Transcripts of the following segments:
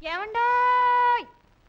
ఏమండోయ్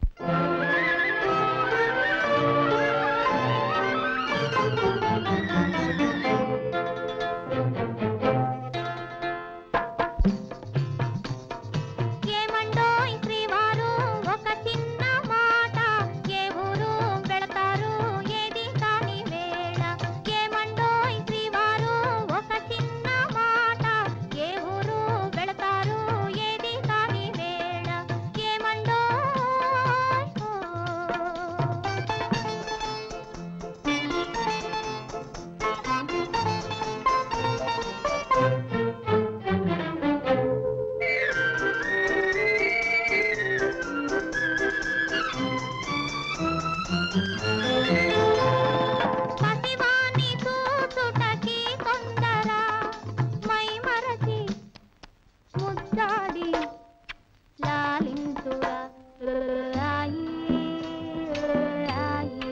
ఏమండోయ్ శ్రీవారు ఒక చిన్న మాట ఏ ఊరు వెళతారు ఏది కాని వేళ ఏమండోయ్ శ్రీవారు ఒక చిన్న మాట ఏ ఊరు వెళతారు ఏది కాని వేళ ఏమండోయ్ పసివాణి చూచుటకి తొందర మై మరచి ముద్దాడి లాలింతురా రాయి రాయి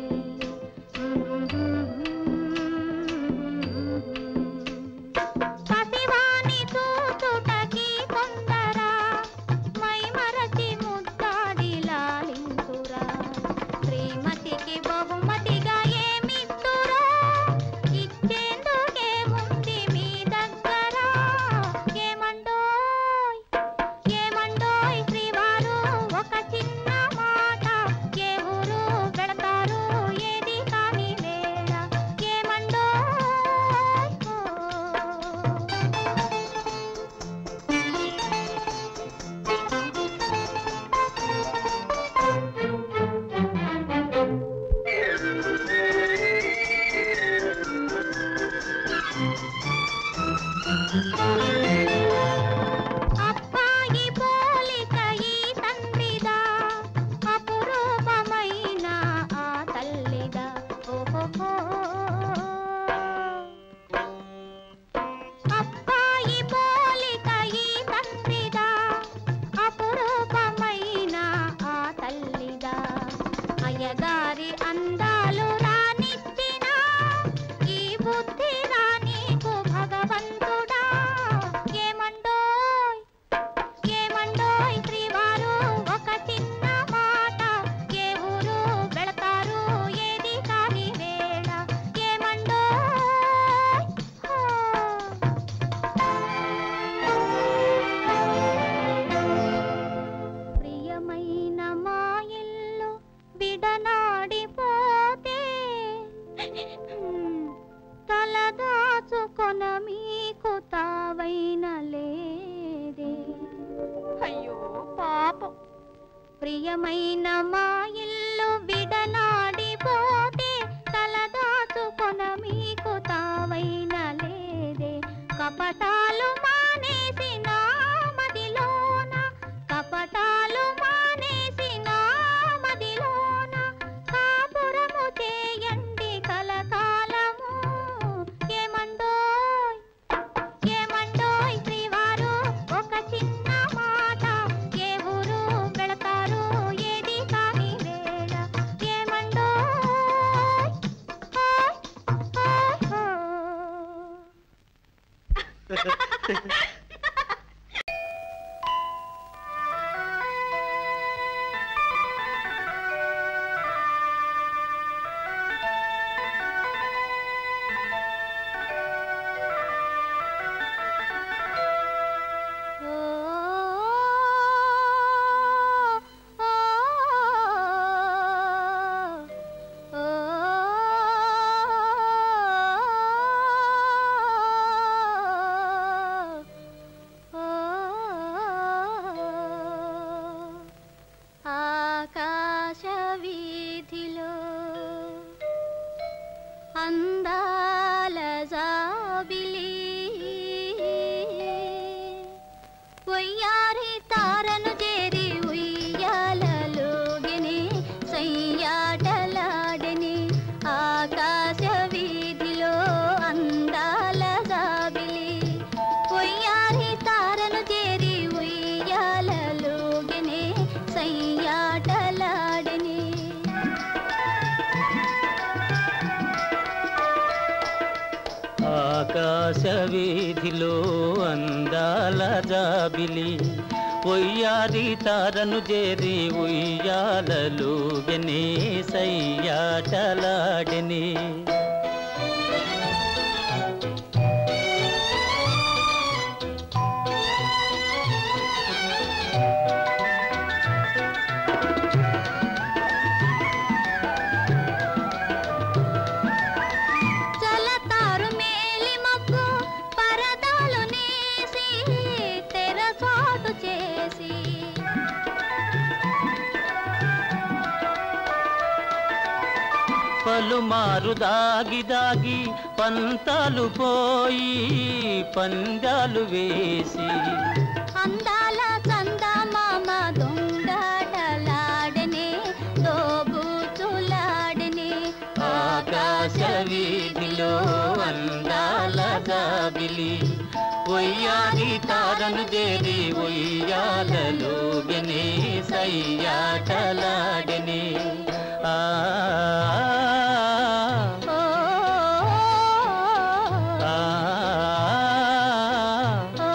పసివాణి చూచుటకి తొందర మై మరచి ముద్దాడి లాలింతురా శ్రీమతికి బహుమతిగా ఏమిస్తురా ఇచ్చేందుకే ఉంది మీ దగ్గర ఏమండోయ్ ఏమండోయ్ శ్రీవారు ఒక చిన్న మాట ఏ ఊరు వెళతారు ఏది కాని వేళ ఏమండోయ్ అబ్బాయి పోలిక ఈ తండ్రిదా అపురూపమైన ఆ తల్లిదా ఓహో అబ్బాయి పోలిక ఈ తండ్రిదా అపురూపమైన ఆ తల్లిదా అయ్యగారి అందాలు రానిచ్చిన ఈ బుద్ధి రానీకు భగవంతుడా ఏమండోయ్ ఏమండోయ్ శ్రీవారు ఒక చిన్న మాట ఏ ఊరు వెళతారు ఏది కాని వేళ ఏమండోయ్ హో. ప్రియమైన మా ఇల్లు విడనాడిపోతే తలదాచుకొన మీకు తావైన లేదే అయ్యో పాపం ప్రియమైన మా ఇల్లు విడనాడిపోతే తలదాచుకొన మీకు తావైన లేదే కపటాలు మానేసి నా మదిలోన కపటాలు మానేసి నా మదిలోన కాపురము చేయండి కలకాలము ఏమండోయ్ ఏమండోయ్ శ్రీవారు ఒక చిన్న మాట ఏ ఊరు వెళతారు ఏది కాని వేళ ఏమండోయ్ హాయ్ హాయ్ హో. ఆకాశ వీధిలో అందాల జాబిలి ఒయ్యారి తారను చేరి ఉయ్యాలలోగిని సయ్యాటలాడని ఆకాశ వీధిలో అందాల జాబిలి ఒయ్యారి తారను చేరి ఉయ్యాలలోగిని సయ్యాటలాడని ఆకాశ వీధిలో అందాల జాబిలి ఒయ్యారి తారను చేరి ఉయ్యాలలుగనే సయ్యాటలాడని చలతారు మేలి మబ్బు పరదాలు నేసి తెరసాటు చేసి పలుమారు దాగి దాగి పంతాలు పోయి పందాలు వేసి అందాల చందమామ దొంగటలాడనే దోబూచులాడనే ఆకాశ వీధిలో అందాల జాబిలి ఒయ్యారి తారను చేరి ఒయ్యాలలోగనే సయ్యాటలాడని ఆ ఓ, ఆ, ఓ,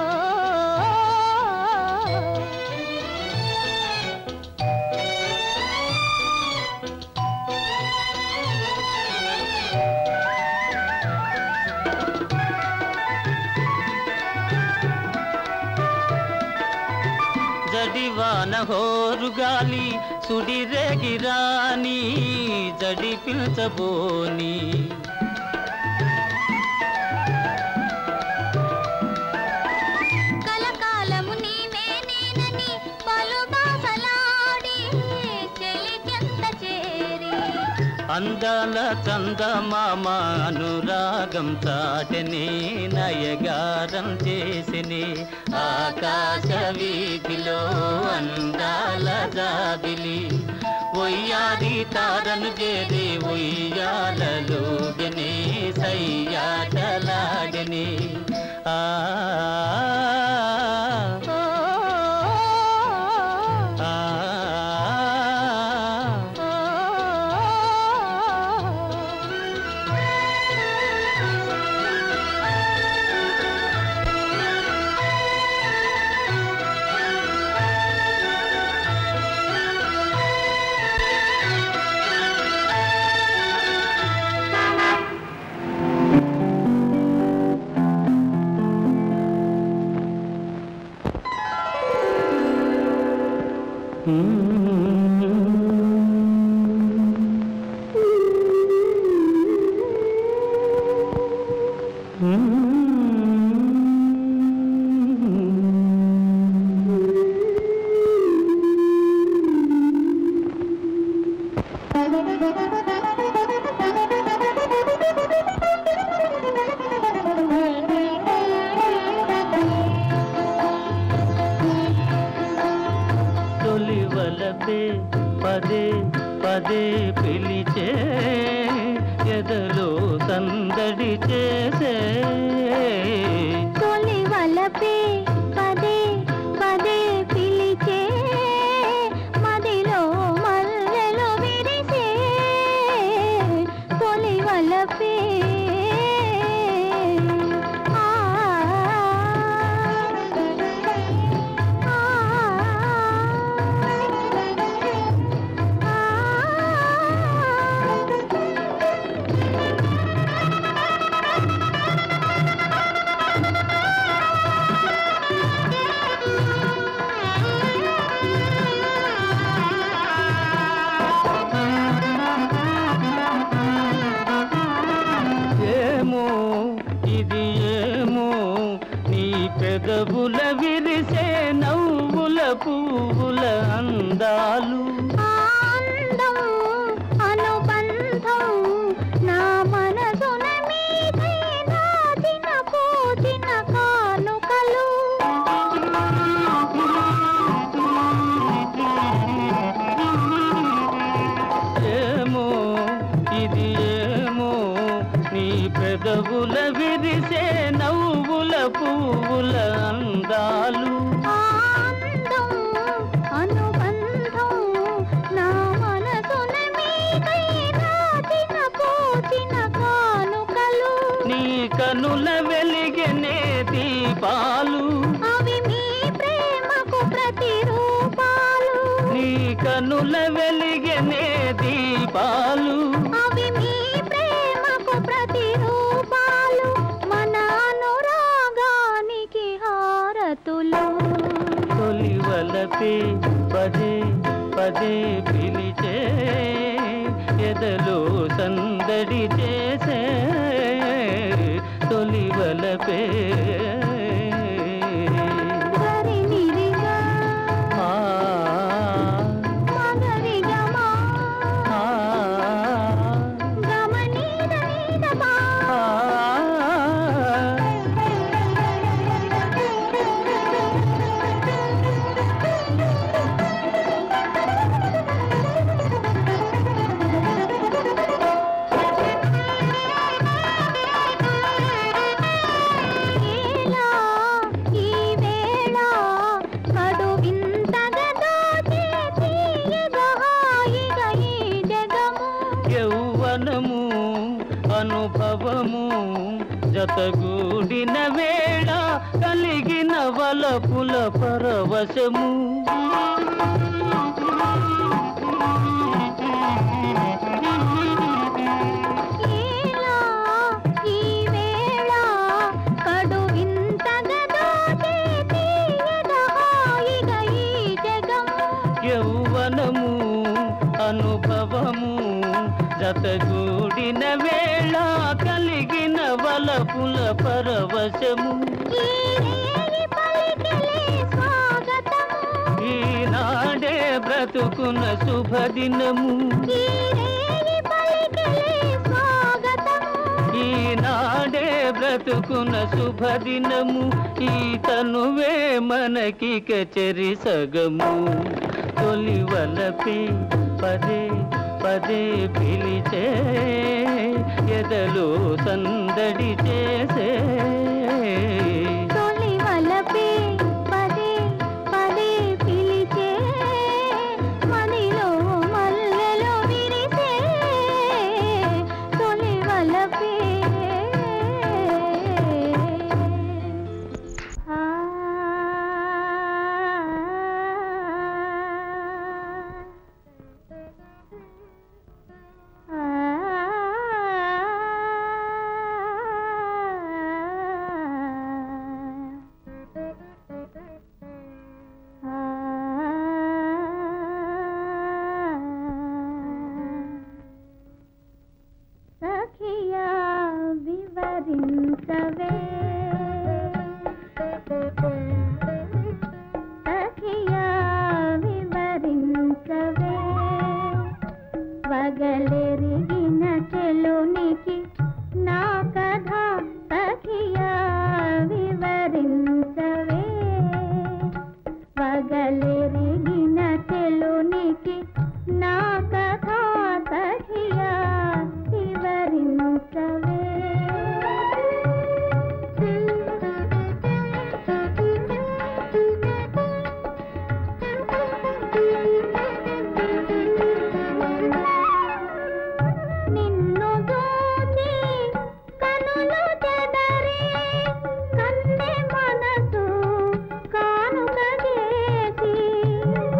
జడివాన హోరుగాలి సుడిరేగిరాని జడి పిల్చబోని కలకాలము నీవే నేనని పలు బాసలాడి చెలికెంత చేరి అందాల చందమామ అనురాగం చాటని నయగారం చేసిని ఆకాశ వీధిలో అందాల జాబిలి ఒయ్యారి తారను చేరి ఉయ్యాలలోగని సయ్యాటలాడని ఆ ఓ, ఆ, ఓ, తొలి వలపే పదే పదే పిలిచే ఎదలో సందడి చేసే తొలి వలపే పదే పదే పిలిచే మదిలో మల్లెలు విరిసే తొలి వలపే ఆ, ఆ, ఆ. ఏమో ఇది ఏమో నీ పెదవుల విరిసే నవ్వుల పువ్వుల అందాలు ఆనందం అనుబంధం నా మనసున మీదై దాచిన పూచిన కానుకలు ఏమో ఇది ఏమో నీ పెదవుల విరిసే నవ్వుల పువ్వుల అందాలు ఆనందం అనుబంధం నీ కనుల వెలిగనే దీపాలు అవి మీ ప్రేమకు ప్రతిరూపాలు మన అనురాగానికి హారతులు తొలి వలపే పదే పదే పిలిచే ఎదలో సందడి చేసే తొలి వలపే గరి నిరిగా ఆ, మగరిగమా ఆ, గమనీద నీదమా ఆ. ఏలా ఈ వేళ కడు వింతగా దోచే తీయగా హాయిగా ఈ జగము యౌవనము అనుభవము జతగూడిన వేళ కలిగిన వలపుల పరవశము ఏలా ఈ వేళ కడు వింతగా దోచే తీయగా హాయిగా ఈ జగము యౌవనము అనుభవము జతగూడిన వేళ కలిగిన వలపుల పరవశము ఈ రేయి పలికెలే స్వాగతము ఈనాడే బ్రతుకున్న శుభదినము ఈ రేయి పలికెలే స్వాగతము ఈనాడే బ్రతుకున్న శుభదినము ఈ తనువే మనకి కచెరి సగము తొలి వలపే పదే పదే పిలిచే ఎదలో సందడి చేసే తొలి వలపే పదే పదే పిలిచే మదిలో మల్లెలో విరిసే తొలి వలపే ఆ సఖియా వివరించవే సఖియా వివరించవే వగలెరిగిన చెలునికి నా కథ సఖియా వివరించవే వగలెరిగిన చెలునికి నా కథ సఖియా వివరించవే నిన్ను చూచి కనులు చెదరి కన్నె మనసు కానుక చేసి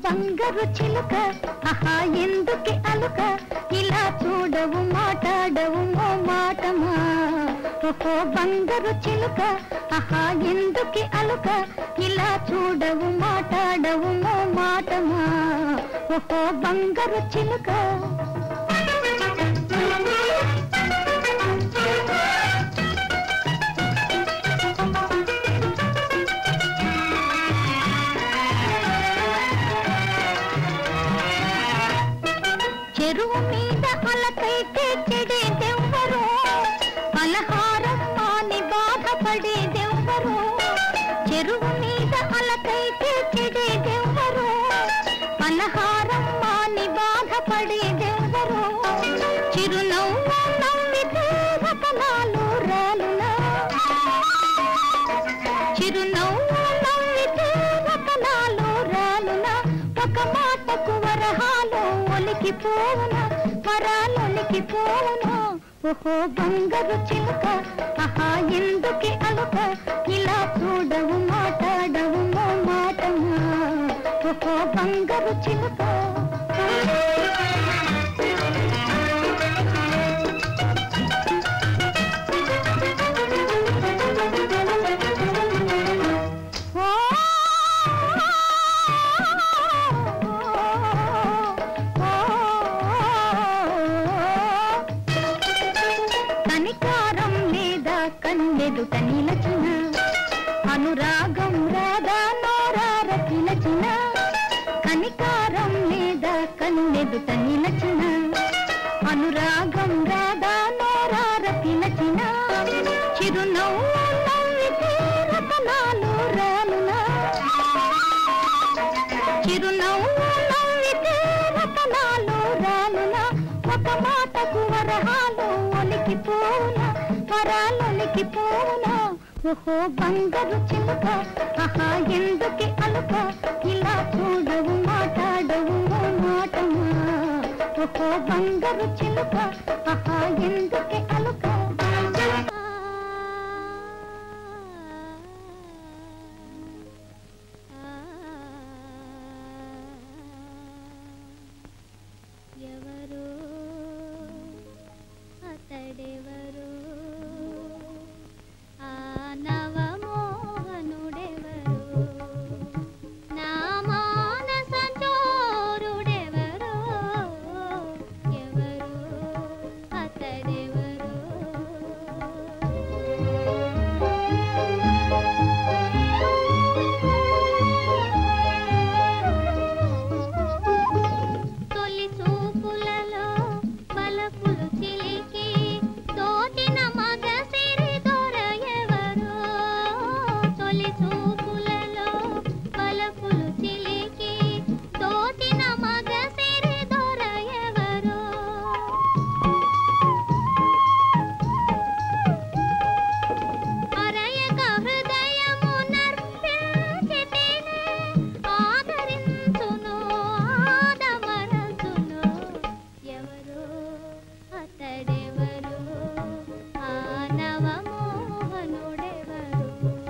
బంగారు చిలుక ఆహా ఎందుకే అలుక ఇలా చూడవు మాట్లాడవు మో మాటమా ఓహో బంగారు చిలుక ఆహా ఎందుకే అలుక ఇలా చూడవు మాట్లాడవు మో మాటమా ఓహో బంగారు చిలుక చెరువు మీద అలకైతే చెడేదెవ్వరు పలహారం మాని బాధపడేదెవ్వరు చెరువు మీద అలకైతే చెడేదెవ్వరు పలహారం మాని బాధపడేదెవ్వరు చిరునవ్వు నవ్వితే రతనాలు రాలునా చిరునవ్వు నవ్వితే రతనాలు రాలునా ఒక మాటకు వరహాలు ఒలికిపోవునా వరాలొలికి పోవునా ఓహో బంగారు చిలుక ఆహా ఎందుకే అలుక ఇలా చూడవు మాట్లాడవు మో మాటమా ఓహో బంగారు చిలుక కనికారం లేదా కన్నెదుట నిలచిన అనురాగం రాదా నోరార పిలచిన కనికారం లేదా కన్నెదుట నిలచిన అనురాగం రాదా నోరార పిలచిన చిరునవ్వు నవ్వితే రతనాలు రాలునా చిరునవ్వు నవ్వితే రతనాలు రాలునా ఒక మాటకు వరహాలు ఒలికి పోవునా వరాలొలికి పోవునా ఓహో బంగారు చిలుక ఆహా ఎందుకే అలుక ఇలా చూడవు మాట్లాడవు ఓ మాటమా ఓహో బంగారు చిలుక ఆహా ఎందుకే అలుక ఎవరు అతడెవరు ఆ నవమోహనుడెవరు నా మానస చోరుడెవరు ఎవరు అతడెవరు తొలి చూపులలో బలపులు చిలికి తోచిన మగ సిరి దొర ఎవరు తొలి చూపులలో బలపులు చిలికి తోచిన మగ సిరి దొర ఎవరు అరయక హృదయము నర్పించితిని ఆదరించును ఆదమరచును ఎవరు అతడెవరు ఆ నవమోహనుడెవరు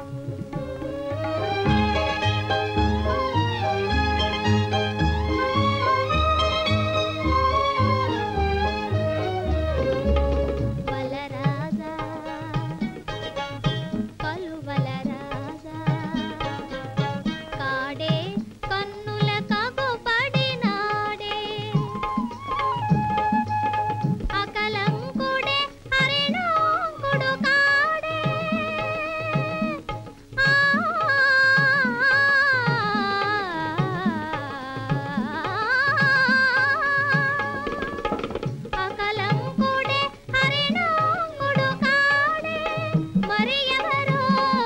వలరాజా కలువల రాజా కాడే కన్నుల కగుపడినాడే అకలంకుడే హరిణాంకుడు కాడే ఆ అకలంకుడే హరిణాంకుడు కాడే మరి ఎవరో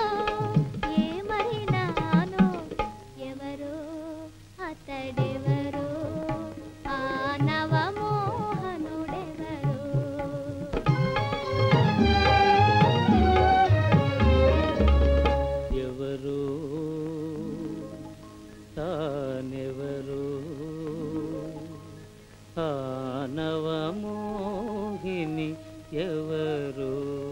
ఏమరినాను ఎవరు అతడెవరు ఆ నవమోహనుడెవరు ఎవరు తానెవరు ఆనవమోహిని ఎవరు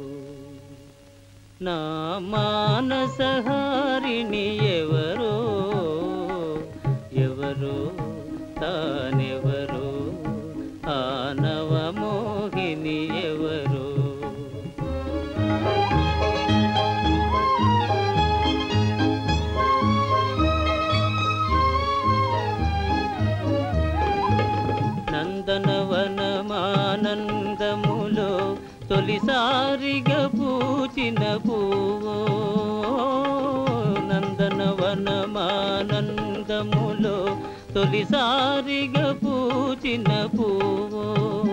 నా మానసహారిణి ఎవరో ఎవరు ఎవరు తానెవరు ఆ నవమోహిని ఎవరు నందనవనమానందములో తొలిసారిగా పూచిన పువ్వు నందనవనమానందములో తొలిసారిగా పూచిన పువ్వు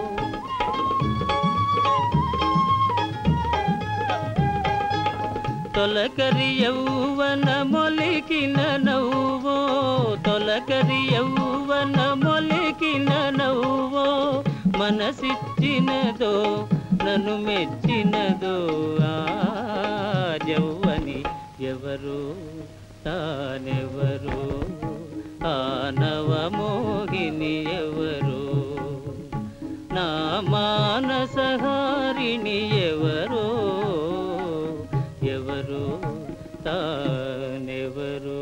తొలకరి యౌవన మొలికిన నవ్వో తొలకరి యౌవన మొలికిన నవ్వో మనసిచ్చినదో నన్ను మెచ్చినదో ఆ జవ్వని ఎవరు తానెవరు ఆ నవమోహిని ఎవరు నా మానసహారిణి ఎవరో ఎవరు తానెవరు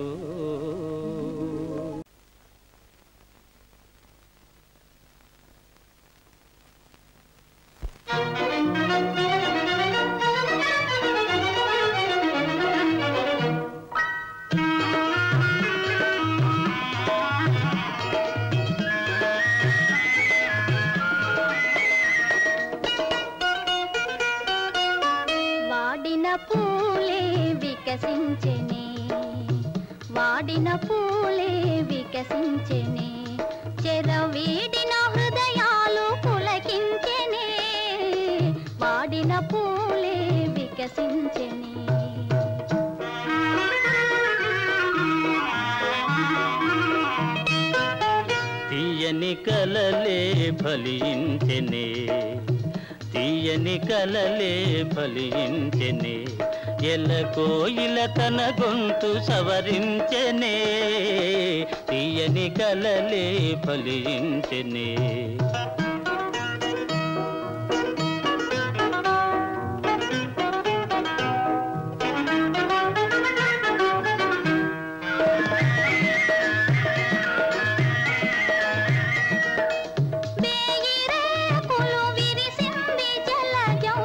వాడిన పూలే వికసించెనే వాడిన పూలే వికసించెనే చెరవీడిన హృదయాలు పులకించెనే వాడిన పూలే వికసించెనే తీయని కలలే ఫలించెనే తీయని కలలే ఫలించెనే ఎల కోయిల తన గొంతు సవరించెనే తీయని కలలే ఫలించెనే వేయి రేకులు విరిసింది జలజం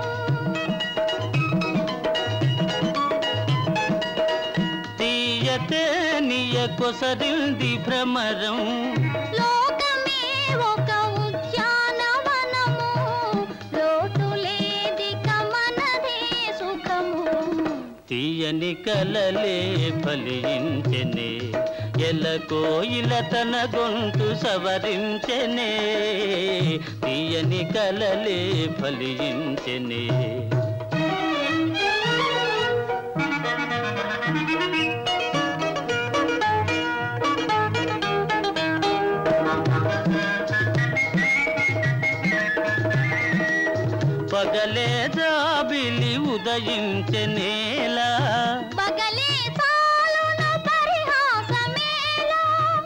తీయతే నియ కొసరింది భ్రమరం లోకమే ఒక ఉద్యానవనము లోటు లేదిక మనదే సుఖము తీయని కలలే ఫలించెనే ఎల కోయిల తన గొంతు సవరించెనే తీయని కలలే ఫలించెనే పగలే జాబిలి ఉదయించెనేలా పగలే చాలును పరిహాసమేలా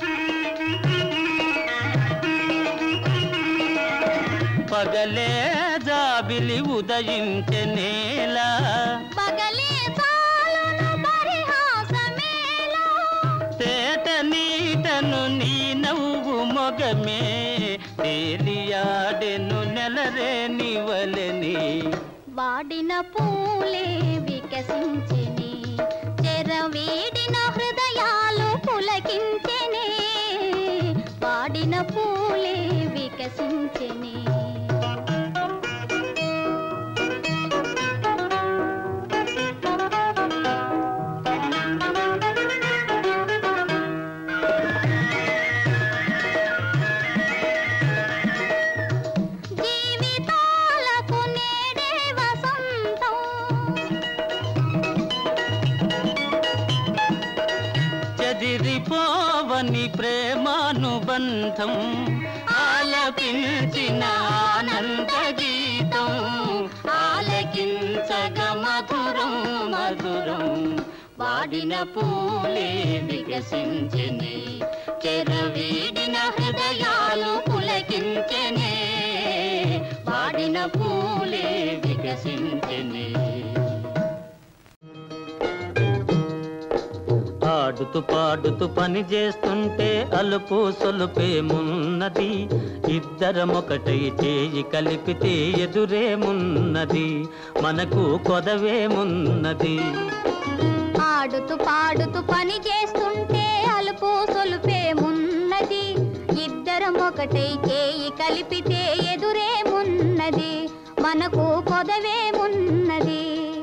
పగలే జాబిలి ఉదయించెనేలా పగలే చాలును పరిహాసమేలా తేట నీటను నీ నవ్వు మొగమే తేలియాడెను నెలరే నివలని వాడిన పూలే వికసించెని చెరవేడిన హృదయాలు పులకించెనే వాడిన పూలే వికసించెని జీవితాలకు నేడే వసంతం చెదిరిపోవని ప్రేమానుబంధం ఆలపించిన ఆనంద గీతం ఆలకించగ మధురం మధురం వాడిన పూలే వికసించెనే చెరవీడిన హృదయాలు పులకించెనే వాడిన పూలే వికసించెనే ఆ ఆడుతూ పాడుతూ పని చేస్తుంటే అలుపు సొలుపేమున్నది ఇద్దరమొకటై చేయి కలిపితే ఎదురేమున్నది మనకు కొదవేమున్నది ఆడుతూ పాడుతూ పని చేస్తుంటే అలుపు సొలుపేమున్నది ఇద్దరం ఒకటై చేయి కలిపితే ఎదురేమున్నది మనకు కొదవేమున్నది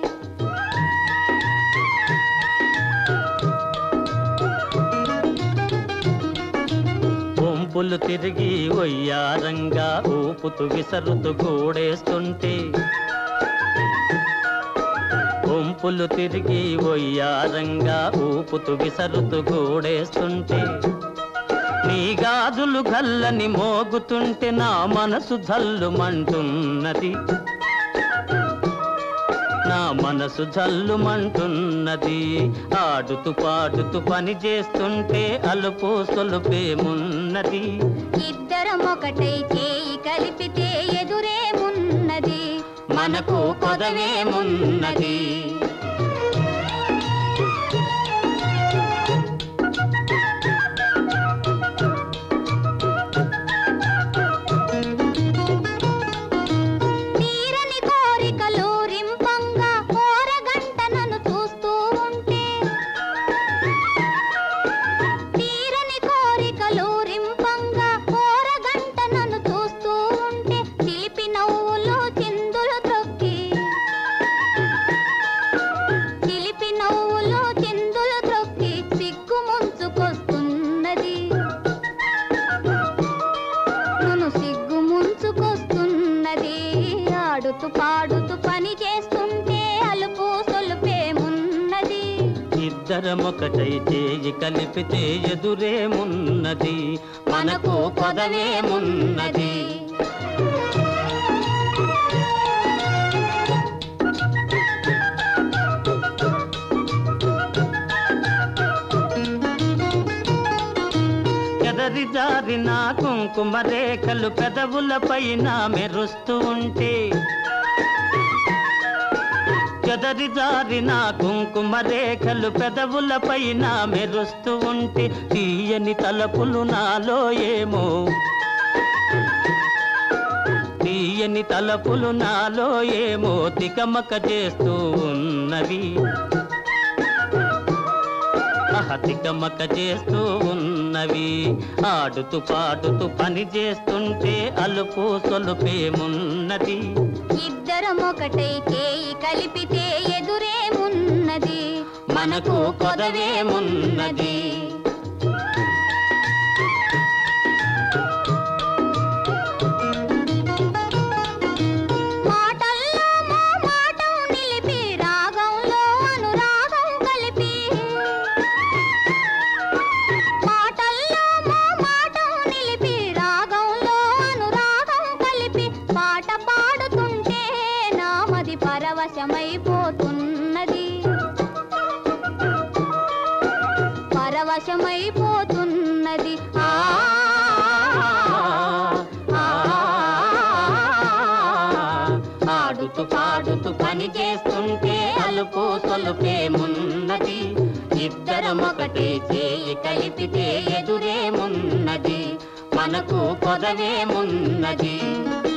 వంపులు తిరిగి ఒయ్యారంగా ఊపుతూ విసరుతూ కూడేస్తుంటే వంపులు తిరిగి ఒయ్యారంగా ఊపుతూ విసరుతూ కూడేస్తుంటే నీ గాజులు గల్లని మోగుతుంటే నా మనసు జల్లుమంటున్నది నా మనసు జల్లుమంటున్నది ఆడుతూ పాడుతూ పని చేస్తుంటే అలుపు సొలుపేమున్నది ఇద్దరం ఒకటై చేయి కలిపితే ఎదురేమున్నది మనకు కొదవేమున్నది తీరని కోరికలు రింపంగా కోరగంట నన్ను చూస్తూ ఉంటే తీరని కోరికలు రింపంగా కోరగంట నన్ను చూస్తూ ఉంటే చిలిపి నవ్వులు చిందులు త్రొక్కి చిలిపి నవ్వులు చిందులు త్రొక్కి సిగ్గు ముంచుకొస్తున్నది నన్ను సిగ్గు ముంచుకొస్తున్నది ఆడుతూ పాడుతూ పని చేస్తుంటే అలుపు సొలుపేమున్నది ఇద్దరమొకటై చేయి కలిపితే ఎదురేమున్నది మనకు కొదవేమున్నది ఎదరి జారిన కుంకుమ రేఖలు పెదవులపైన మెరుస్తూ ఉంటే చెదరి జారిన కుంకుమ రేఖలు పెదవులపైన మెరుస్తూ ఉంటే తీయని తలపులు నాలో ఏమో తీయని తలపులు నాలో ఏమో తికమక చేస్తూ ఉన్నవి తికమక చేస్తూ ఉన్నవి ఆడుతూ పాడుతూ పని చేస్తుంటే అలుపు సొలుపేమున్నది ఇద్దరం ఒకటై చేయి కలిపితే ఎదురేమున్నది మనకు కొదవేమున్నది మాటల్లో మా మాటం నిలిపి రాగంలో అనురాగం కలిపి మాటల్లో మా మాటం నిలిపి రాగంలో అనురాగం కలిపి పాట పాడుతుంటే నామది పరవశమైపోతున్నది పరవశమైపోతున్నది ఆ ఆ, ఆడుతూ పాడుతూ పని చేస్తుంటే అలుపు సొలుపేమున్నది ఇద్దరమొకటి చేయి కలిపితే ఎదురేమున్నది మనకు కొదవేమున్నది